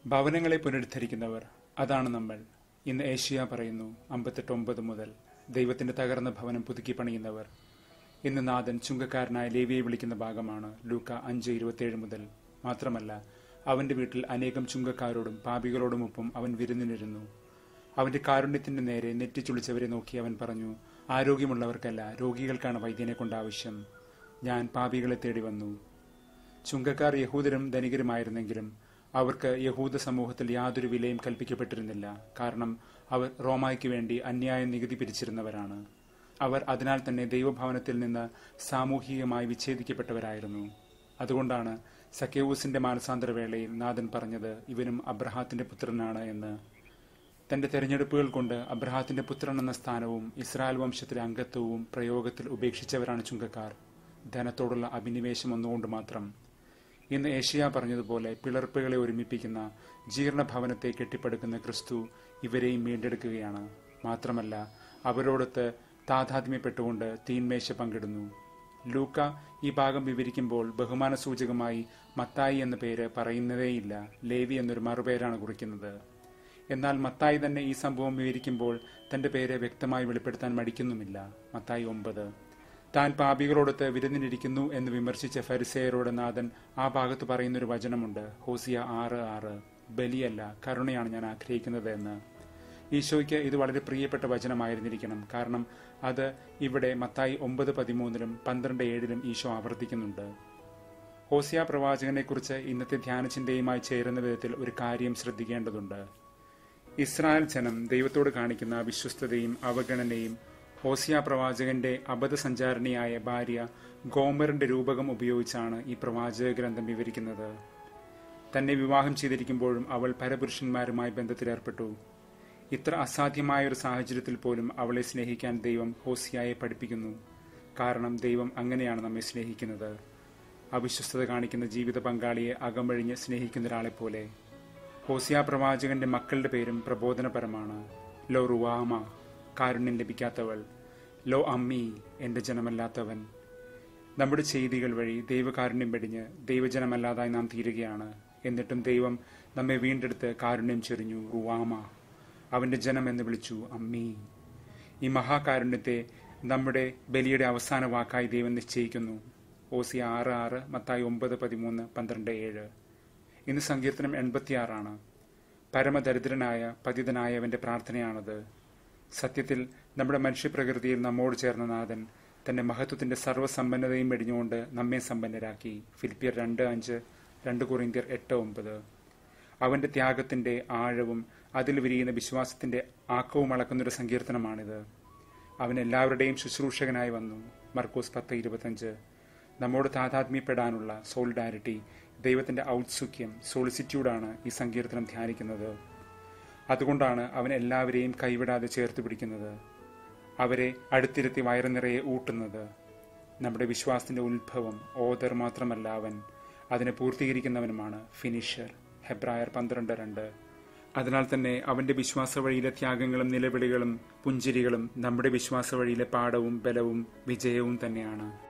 ഭവനങ്ങളെ പുനരുദ്ധരിക്കുന്നവർ അതാണ് നമ്മൾ ഇന്ന് ഏഷ്യ പറയുന്നു അമ്പത്തെട്ട് ഒമ്പത് മുതൽ ദൈവത്തിന്റെ തകർന്ന ഭവനം പുതുക്കി പണിയുന്നവർ ഇന്ന് നാഥൻ ചുങ്കക്കാരനായ ലേവിയെ വിളിക്കുന്ന ഭാഗമാണ് ലൂക്ക അഞ്ച് ഇരുപത്തിയേഴ് മുതൽ മാത്രമല്ല അവന്റെ വീട്ടിൽ അനേകം ചുങ്കക്കാരോടും പാപികളോടുമൊപ്പം അവൻ വിരുന്നിനിരുന്നു അവന്റെ കാരുണ്യത്തിന്റെ നേരെ നെറ്റിച്ചുളിച്ചവരെ നോക്കി അവൻ പറഞ്ഞു ആരോഗ്യമുള്ളവർക്കല്ല രോഗികൾക്കാണ് വൈദ്യനെ കൊണ്ട് ആവശ്യം ഞാൻ പാപികളെ തേടി വന്നു ചുങ്കക്കാർ യഹൂദരും ധനികരുമായിരുന്നെങ്കിലും അവർക്ക് യഹൂദ സമൂഹത്തിൽ യാതൊരു വിലയും കൽപ്പിക്കപ്പെട്ടിരുന്നില്ല കാരണം അവർ റോമായ്ക്ക് വേണ്ടി അന്യായ നികുതി പിരിച്ചിരുന്നവരാണ് അവർ അതിനാൽ തന്നെ ദൈവഭവനത്തിൽ നിന്ന് സാമൂഹികമായി വിച്ഛേദിക്കപ്പെട്ടവരായിരുന്നു അതുകൊണ്ടാണ് സക്കേവൂസിന്റെ മാനസാന്തര വേളയിൽ നാഥൻ പറഞ്ഞത് ഇവനും അബ്രഹാത്തിന്റെ പുത്രനാണ് എന്ന് തന്റെ തെരഞ്ഞെടുപ്പുകൾ കൊണ്ട് അബ്രഹാത്തിന്റെ പുത്രൻ എന്ന സ്ഥാനവും ഇസ്രായേൽ വംശത്തിലെ അംഗത്വവും പ്രയോഗത്തിൽ ഉപേക്ഷിച്ചവരാണ് ചുങ്കക്കാർ ധനത്തോടുള്ള അഭിനിവേശം ഒന്നുകൊണ്ട് മാത്രം ഇന്ന് ഏഷ്യ പറഞ്ഞതുപോലെ പിളർപ്പുകളെ ഒരുമിപ്പിക്കുന്ന ജീർണഭവനത്തെ കെട്ടിപ്പടുക്കുന്ന ക്രിസ്തു ഇവരെയും വീണ്ടെടുക്കുകയാണ് മാത്രമല്ല അവരോടൊത്ത് താതാത്മ്യപ്പെട്ടുകൊണ്ട് തീന്മേശ പങ്കിടുന്നു ലൂക്ക ഈ ഭാഗം വിവരിക്കുമ്പോൾ ബഹുമാന സൂചകമായി മത്തായി എന്ന പേര് പറയുന്നതേയില്ല ലേവി എന്നൊരു മറുപേരാണ് കുറിക്കുന്നത് എന്നാൽ മത്തായി തന്നെ ഈ സംഭവം വിവരിക്കുമ്പോൾ തന്റെ പേര് വ്യക്തമായി വെളിപ്പെടുത്താൻ മടിക്കുന്നുമില്ല മത്തായി ഒമ്പത് താൻ പാപികളോടൊത്ത് വിരുന്നിനിരിക്കുന്നു എന്ന് വിമർശിച്ച ഫരിസേയരോട് നാഥൻ ആ ഭാഗത്ത് പറയുന്നൊരു വചനമുണ്ട് ഹോസിയ ആറ് ആറ് ബലിയല്ല കരുണയാണ് ഞാൻ ആഗ്രഹിക്കുന്നത് എന്ന് ഈശോയ്ക്ക് ഇത് വളരെ പ്രിയപ്പെട്ട വചനമായിരുന്നിരിക്കണം കാരണം അത് ഇവിടെ മത്തായി ഒമ്പത് പതിമൂന്നിലും പന്ത്രണ്ട് ഏഴിലും ഈശോ ആവർത്തിക്കുന്നുണ്ട് ഹോസിയ പ്രവാചകനെക്കുറിച്ച് ഇന്നത്തെ ധ്യാനചിന്തയുമായി ചേരുന്ന വിധത്തിൽ ഒരു കാര്യം ശ്രദ്ധിക്കേണ്ടതുണ്ട് ഇസ്രായേൽ ജനം ദൈവത്തോട് കാണിക്കുന്ന വിശ്വസ്തതയും അവഗണനയും ഹോസിയ പ്രവാചകന്റെ അബദ്ധസഞ്ചാരണിയായ ഭാര്യ ഗോമറിന്റെ രൂപകം ഉപയോഗിച്ചാണ് ഈ പ്രവാചക ഗ്രന്ഥം വിവരിക്കുന്നത് തന്നെ വിവാഹം ചെയ്തിരിക്കുമ്പോഴും അവൾ പരപുരുഷന്മാരുമായി ബന്ധത്തിലേർപ്പെട്ടു ഇത്ര അസാധ്യമായ ഒരു സാഹചര്യത്തിൽ പോലും അവളെ സ്നേഹിക്കാൻ ദൈവം ഹോസിയായെ പഠിപ്പിക്കുന്നു കാരണം ദൈവം അങ്ങനെയാണ് നമ്മെ സ്നേഹിക്കുന്നത് അവിശ്വസ്തത കാണിക്കുന്ന ജീവിത പങ്കാളിയെ അകമഴിഞ്ഞ് സ്നേഹിക്കുന്ന ഒരാളെപ്പോലെ ഹോസിയ പ്രവാചകന്റെ മക്കളുടെ പേരും പ്രബോധനപരമാണ് ലോ റുവാമ കാരുണ്യം ലഭിക്കാത്തവൾ ലോ അമ്മി എന്റെ ജനമല്ലാത്തവൻ നമ്മുടെ ചെയ്തികൾ വഴി ദൈവകാരുണ്യം വെടിഞ്ഞ് ദൈവജനമല്ലാതായി നാം തീരുകയാണ് എന്നിട്ടും ദൈവം നമ്മെ വീണ്ടെടുത്ത് കാരുണ്യം ചെറിഞ്ഞു റുവാമ അവന്റെ ജനം എന്ന് വിളിച്ചു അമ്മീ ഈ മഹാകാരുണ്യത്തെ നമ്മുടെ ബലിയുടെ അവസാന വാക്കായി ദൈവം നിശ്ചയിക്കുന്നു ഓസി ആറ് ആറ് മത്തായി ഒമ്പത് പതിമൂന്ന് പന്ത്രണ്ട് ഏഴ് ഇന്ന് സങ്കീർത്തനം എൺപത്തിയാറാണ് പരമദരിദ്രനായ പതിതനായവന്റെ പ്രാർത്ഥനയാണത് സത്യത്തിൽ നമ്മുടെ മനുഷ്യപ്രകൃതിയിൽ നമ്മോട് ചേർന്ന നാഥൻ തന്റെ മഹത്വത്തിന്റെ സർവ്വസമ്പന്നതയും വെടിഞ്ഞുകൊണ്ട് നമ്മെ സമ്പന്നരാക്കി ഫിലിപ്പിയർ രണ്ട് അഞ്ച് രണ്ട് കുറിന്തിയർ എട്ട് ഒമ്പത് അവന്റെ ത്യാഗത്തിന്റെ ആഴവും അതിൽ വിരിയുന്ന വിശ്വാസത്തിന്റെ ആക്കവും അളക്കുന്നൊരു സങ്കീർത്തനമാണിത് അവൻ എല്ലാവരുടെയും ശുശ്രൂഷകനായി വന്നു മർക്കോസ് പത്ത് ഇരുപത്തഞ്ച് നമ്മോട് താതാത്മ്യപ്പെടാനുള്ള സോളിഡാരിറ്റി ദൈവത്തിന്റെ ഔത്സുക്യം സോളിസിറ്റ്യൂഡാണ് ഈ സങ്കീർത്തനം ധ്യാനിക്കുന്നത് അതുകൊണ്ടാണ് അവൻ എല്ലാവരെയും കൈവിടാതെ ചേർത്ത് പിടിക്കുന്നത് അവരെ അടുത്തിരുത്തി വയറു നിറയെ ഊട്ടുന്നത് നമ്മുടെ വിശ്വാസത്തിന്റെ ഉത്ഭവം ഓദർ മാത്രമല്ല അവൻ അതിനെ പൂർത്തീകരിക്കുന്നവനുമാണ് ഫിനിഷർ ഹെബ്രായർ പന്ത്രണ്ട് രണ്ട് അതിനാൽ തന്നെ അവന്റെ വിശ്വാസ വഴിയിലെ ത്യാഗങ്ങളും നിലവിളികളും പുഞ്ചിരികളും നമ്മുടെ വിശ്വാസ വഴിയിലെ പാഠവും ബലവും വിജയവും തന്നെയാണ്